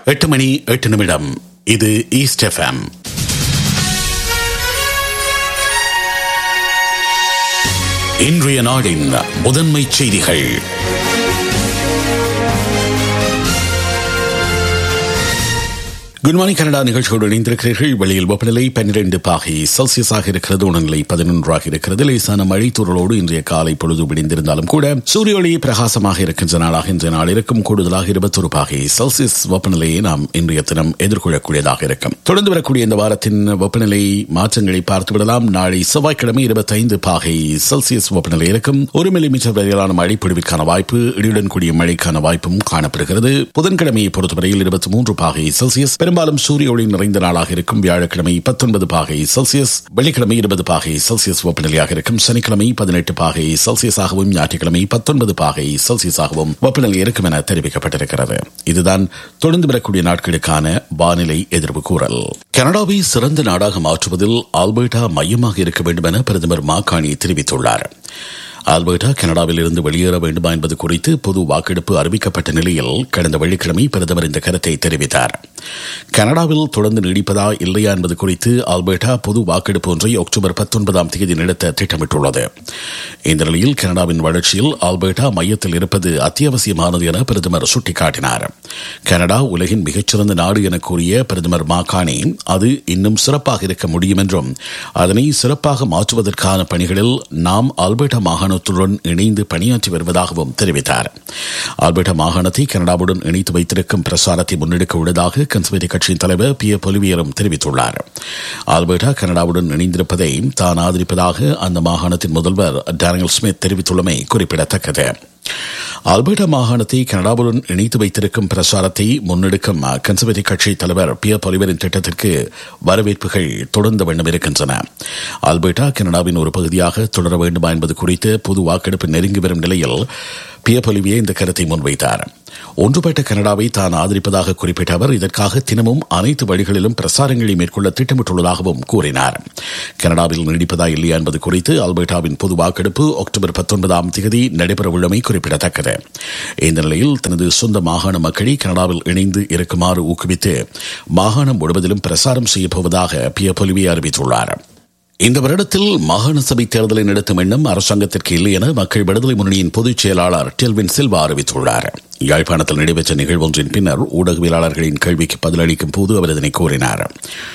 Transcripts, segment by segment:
எட்டு மணி எட்டு நிமிடம் இது ஈஸ்ட் எஃப்எம் இன்றைய நாடின் முதன்மை செய்திகள் குட் மார்னிங் கனடா நிகழ்ச்சியோடு இணைந்திருக்கிறீர்கள் வெளியில் வெப்பநிலை பன்னிரண்டு பாகை செல்சியஸாக இருக்கிறது உணநிலை பதினொன்றாக இருக்கிறது லேசான மழை தூரலோடு இன்றைய காலை பொழுது விடிந்திருந்தாலும் கூட சூரிய ஒளி பிரகாசமாக இருக்கின்ற நாளாக இன்றைய நாள் இருக்கும் கூடுதலாக இருபத்தொரு பாகை செல்சியஸ் வெப்பநிலையை நாம் இன்றைய தினம் எதிர்கொள்ளக்கூடியதாக இருக்கும் தொடர்ந்து வரக்கூடிய இந்த வாரத்தின் வெப்பநிலை மாற்றங்களை பார்த்துவிடலாம் நாளை செவ்வாய்க்கிழமை இருபத்தைந்து பாகை செல்சியஸ் வெப்பநிலை இருக்கும் ஒரு மில்லிமீட்டர் வரையிலான மழை பொழிவிற்கான வாய்ப்பு இடியுடன் கூடிய மழைக்கான வாய்ப்பும் காணப்படுகிறது புதன்கிழமையை பொறுத்தவரையில் இருபத்தி மூன்று பாகை செல்சியஸ் பெரும்பாலும் சூரிய ஒளி நிறைந்த நாளாக இருக்கும் வியாழக்கிழமை பத்தொன்பது பாகை செல்சியஸ் வெள்ளிக்கிழமை இருபது பாகை செல்சியஸ் வெப்பநிலையாக இருக்கும் சனிக்கிழமை பதினெட்டு பாகை செல்சியஸாகவும் ஞாயிற்றுக்கிழமை பத்தொன்பது பாகை செல்சியஸாகவும் வெப்பநிலை இருக்கும் என தெரிவிக்கப்பட்டிருக்கிறது இதுதான் தொடர்ந்து வரக்கூடிய நாட்களுக்கான வானிலை எதிர்ப்பு கூறல் கனடாவை சிறந்த நாடாக மாற்றுவதில் ஆல்பர்டா மையமாக இருக்க வேண்டும் என பிரதமர் மாகாணி தெரிவித்துள்ளார் ஆல்பர்டா கனடாவில் இருந்து வெளியேற வேண்டுமா என்பது குறித்து பொது வாக்கெடுப்பு அறிவிக்கப்பட்ட நிலையில் கடந்த வெள்ளிக்கிழமை பிரதமர் இந்த கருத்தை தெரிவித்தார் கனடாவில் தொடர்ந்து நீடிப்பதா இல்லையா என்பது குறித்து ஆல்பர்டா பொது வாக்கெடுப்பு ஒன்றை அக்டோபர் பத்தொன்பதாம் தேதி நடத்த திட்டமிட்டுள்ளது இந்த நிலையில் கனடாவின் வளர்ச்சியில் ஆல்பர்டா மையத்தில் இருப்பது அத்தியாவசியமானது என பிரதமர் சுட்டிக்காட்டினார் கனடா உலகின் மிகச்சிறந்த நாடு என கூறிய பிரதமர் மாகாணி அது இன்னும் சிறப்பாக இருக்க முடியும் என்றும் அதனை சிறப்பாக மாற்றுவதற்கான பணிகளில் நாம் ஆல்பர்டா மாகாண மாகாணத்துடன் இணைந்து பணியாற்றி வருவதாகவும் தெரிவித்தார் ஆல்பர்டா மாகாணத்தை கனடாவுடன் இணைத்து வைத்திருக்கும் பிரசாரத்தை முன்னெடுக்க உள்ளதாக கன்சர்வேட்டிவ் கட்சியின் தலைவர் பி ஏ பொலிவியரும் தெரிவித்துள்ளார் ஆல்பர்டா கனடாவுடன் இணைந்திருப்பதை தான் ஆதரிப்பதாக அந்த மாகாணத்தின் முதல்வர் டேனியல் ஸ்மித் தெரிவித்துள்ளமை குறிப்பிடத்தக்கது ஆல்பர்டா மாகாணத்தை கனடாவுடன் இணைத்து வைத்திருக்கும் பிரசாரத்தை முன்னெடுக்கும் கன்சர்வேட்டிவ் கட்சி தலைவர் பியர் பொலிவரின் திட்டத்திற்கு வரவேற்புகள் தொடர்ந்த வண்ணம் இருக்கின்றன ஆல்பர்டா கனடாவின் ஒரு பகுதியாக தொடர வேண்டுமா என்பது குறித்து பொது வாக்கெடுப்பு நெருங்கி வரும் நிலையில் பியர் பொலிவியே இந்த கருத்தை முன்வைத்தார் ஒன்றுபட்ட கனடாவை தான் ஆதரிப்பதாக குறிப்பிட்ட அவர் இதற்காக தினமும் அனைத்து வழிகளிலும் பிரசாரங்களை மேற்கொள்ள திட்டமிட்டுள்ளதாகவும் கூறினார் கனடாவில் நீடிப்பதா இல்லையா என்பது குறித்து ஆல்பர்டாவின் பொது வாக்கெடுப்பு அக்டோபர் பத்தொன்பதாம் தேதி நடைபெறவுள்ளமை குறிப்பிடத்தக்கது இந்த நிலையில் தனது சொந்த மாகாண மக்களை கனடாவில் இணைந்து இருக்குமாறு ஊக்குவித்து மாகாணம் முழுவதிலும் பிரசாரம் செய்யப்போவதாக பிய பொலிவியை அறிவித்துள்ளார் இந்த வருடத்தில் மாகாண சபை தேர்தலை நடத்தும் எண்ணம் அரசாங்கத்திற்கு இல்லை என மக்கள் விடுதலை முன்னணியின் பொதுச் செயலாளர் டெல்வின் சில்வா அறிவித்துள்ளார் யாழ்ப்பாணத்தில் நடைபெற்ற நிகழ்வொன்றின் பின்னர் ஊடகவியலாளர்களின் கேள்விக்கு பதிலளிக்கும் போது அவர் இதனை கூறினார்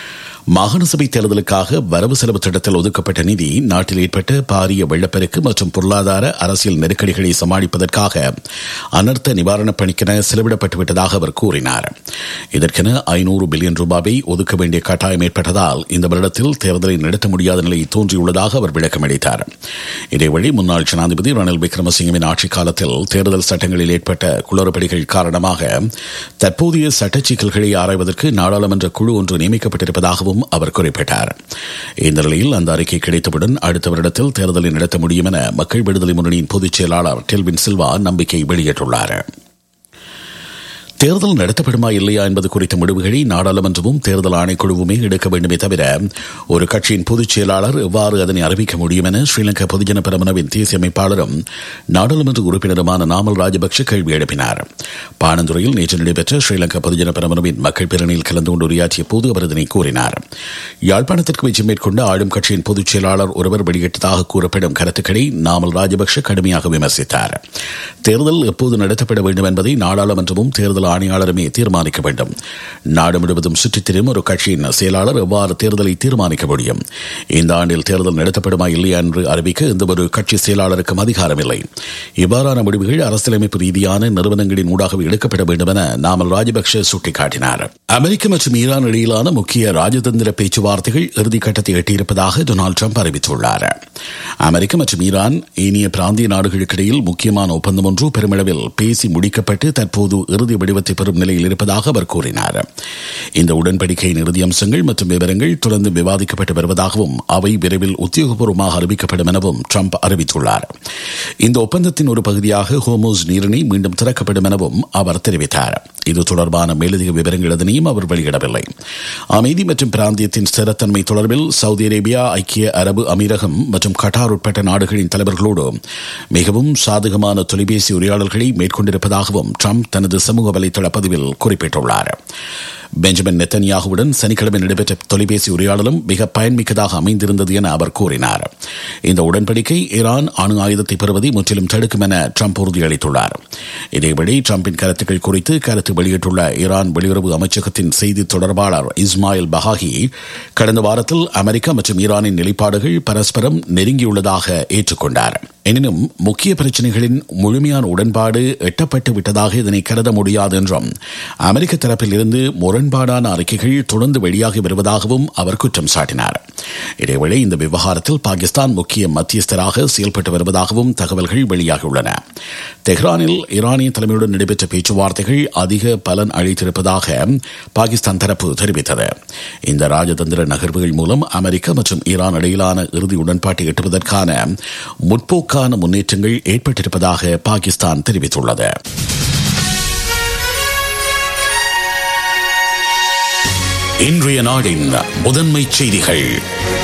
மாகாண சபை தேர்தலுக்காக வரவு செலவு திட்டத்தில் ஒதுக்கப்பட்ட நிதி நாட்டில் ஏற்பட்ட பாரிய வெள்ளப்பெருக்கு மற்றும் பொருளாதார அரசியல் நெருக்கடிகளை சமாளிப்பதற்காக அனர்த்த நிவாரணப் பணிக்கென செலவிடப்பட்டுவிட்டதாக அவர் கூறினார் இதற்கென ஐநூறு பில்லியன் ரூபாவை ஒதுக்க வேண்டிய கட்டாயம் ஏற்பட்டதால் இந்த வருடத்தில் தேர்தலை நடத்த முடியாத நிலை தோன்றியுள்ளதாக அவர் விளக்கமளித்தார் இதேவழி முன்னாள் ஜனாதிபதி ரணில் விக்ரமசிங்கவின் ஆட்சிக் காலத்தில் தேர்தல் சட்டங்களில் ஏற்பட்ட குளறுபடிகள் காரணமாக தற்போதைய சட்டச் சிக்கல்களை ஆராய்வதற்கு நாடாளுமன்ற குழு ஒன்று நியமிக்கப்பட்டிருப்பதாகவும் என்றும் அவர் குறிப்பிட்டார் இந்த நிலையில் அந்த அறிக்கை கிடைத்தவுடன் அடுத்த வருடத்தில் தேர்தலை நடத்த முடியும் என மக்கள் விடுதலை முன்னணியின் பொதுச் செயலாளர் டெல்வின் சில்வா நம்பிக்கை வெளியிட்டுள்ளார் தேர்தல் நடத்தப்படுமா இல்லையா என்பது குறித்த முடிவுகளை நாடாளுமன்றமும் தேர்தல் ஆணைக்குழுவுமே எடுக்க வேண்டுமே தவிர ஒரு கட்சியின் பொதுச் செயலாளர் எவ்வாறு அதனை அறிவிக்க முடியும் என ஸ்ரீலங்கா பொதுஜன பெரமுனவின் தேசிய அமைப்பாளரும் நாடாளுமன்ற உறுப்பினருமான நாமல் ராஜபக்ஷ கேள்வி எழுப்பினார் பாணந்துறையில் நேற்று நடைபெற்ற ஸ்ரீலங்கா பொதுஜன பெரமுனவின் மக்கள் பேரணியில் கலந்து கொண்டு உரையாற்றிய போது அவர் இதனை கூறினார் யாழ்ப்பாணத்திற்கு வெற்றி மேற்கொண்ட ஆளும் கட்சியின் பொதுச் செயலாளர் ஒருவர் வெளியிட்டதாக கூறப்படும் கருத்துக்களை நாமல் ராஜபக்ஷ கடுமையாக விமர்சித்தார் தேர்தல் எப்போது நடத்தப்பட வேண்டும் என்பதை நாடாளுமன்றமும் தேர்தல் ஆணையாளருமே தீர்மானிக்க வேண்டும் நாடு முழுவதும் சுற்றித் திரும் ஒரு கட்சியின் செயலாளர் எவ்வாறு தேர்தலை தீர்மானிக்க முடியும் இந்த ஆண்டில் தேர்தல் நடத்தப்படுமா இல்லையா என்று அறிவிக்க எந்த ஒரு கட்சி செயலாளருக்கும் அதிகாரம் இல்லை இவ்வாறான முடிவுகள் அரசியலமைப்பு ரீதியான நிறுவனங்களின் ஊடாக எடுக்கப்பட வேண்டும் என நாமல் ராஜபக்ஷ சுட்டிக்காட்டினார் அமெரிக்க மற்றும் ஈரான் இடையிலான முக்கிய ராஜதந்திர பேச்சுவார்த்தைகள் இறுதிக்கட்டத்தை எட்டியிருப்பதாக டொனால்டு ட்ரம்ப் அறிவித்துள்ளார் அமெரிக்க மற்றும் ஈரான் ஏனைய பிராந்திய நாடுகளுக்கிடையில் முக்கியமான ஒப்பந்தம் ஒன்று பெருமளவில் பேசி முடிக்கப்பட்டு தற்போது இறுதி வடிவத்தை பெறும் நிலையில் இருப்பதாக அவர் கூறினார் இந்த உடன்படிக்கையின் இறுதி அம்சங்கள் மற்றும் விவரங்கள் தொடர்ந்து விவாதிக்கப்பட்டு வருவதாகவும் அவை விரைவில் உத்தியோகபூர்வமாக அறிவிக்கப்படும் எனவும் ட்ரம்ப் அறிவித்துள்ளார் இந்த ஒப்பந்தத்தின் ஒரு பகுதியாக ஹோமோஸ் நீரிணை மீண்டும் திறக்கப்படும் எனவும் அவர் தெரிவித்தார் இது தொடர்பான மேலதிக விவரங்கள் எதனையும் அவர் வெளியிடவில்லை அமைதி மற்றும் பிராந்தியத்தின் ஸ்திரத்தன்மை தொடர்பில் சவுதி அரேபியா ஐக்கிய அரபு அமீரகம் மற்றும் கட்டார் உட்பட்ட நாடுகளின் தலைவர்களோடு மிகவும் சாதகமான தொலைபேசி உரையாடல்களை மேற்கொண்டிருப்பதாகவும் ட்ரம்ப் தனது சமூக வலைதள பதிவில் குறிப்பிட்டுள்ளார் பெஞ்சமின் நெத்தன்யாகுவுடன் சனிக்கிழமை நடைபெற்ற தொலைபேசி உரையாடலும் மிக பயன்மிக்கதாக அமைந்திருந்தது என அவர் கூறினார் இந்த உடன்படிக்கை ஈரான் அணு ஆயுதத்தை பெறுவதை முற்றிலும் தடுக்கும் என ட்ரம்ப் உறுதியளித்துள்ளார் இதேபடி ட்ரம்பின் கருத்துக்கள் குறித்து கருத்து வெளியிட்டுள்ள ஈரான் வெளியுறவு அமைச்சகத்தின் செய்தி தொடர்பாளர் இஸ்மாயில் பஹாகி கடந்த வாரத்தில் அமெரிக்கா மற்றும் ஈரானின் நிலைப்பாடுகள் பரஸ்பரம் நெருங்கியுள்ளதாக ஏற்றுக்கொண்டார் எனினும் முக்கிய பிரச்சினைகளின் முழுமையான உடன்பாடு எட்டப்பட்டு விட்டதாக இதனை கருத முடியாது என்றும் அமெரிக்க தரப்பில் இருந்து முரண்பாடான அறிக்கைகள் தொடர்ந்து வெளியாகி வருவதாகவும் அவர் குற்றம் சாட்டினார் இதேவேளை இந்த விவகாரத்தில் பாகிஸ்தான் முக்கிய மத்தியஸ்தராக செயல்பட்டு வருவதாகவும் தகவல்கள் வெளியாகியுள்ளன தெஹ்ரானில் ஈரானிய தலைமையுடன் நடைபெற்ற பேச்சுவார்த்தைகள் அதிக பலன் அளித்திருப்பதாக பாகிஸ்தான் தரப்பு தெரிவித்தது இந்த ராஜதந்திர நகர்வுகள் மூலம் அமெரிக்கா மற்றும் ஈரான் இடையிலான இறுதி உடன்பாட்டை எட்டுவதற்கான முற்போக்கான முன்னேற்றங்கள் ஏற்பட்டிருப்பதாக பாகிஸ்தான் தெரிவித்துள்ளது இன்றைய நாடின் முதன்மை செய்திகள்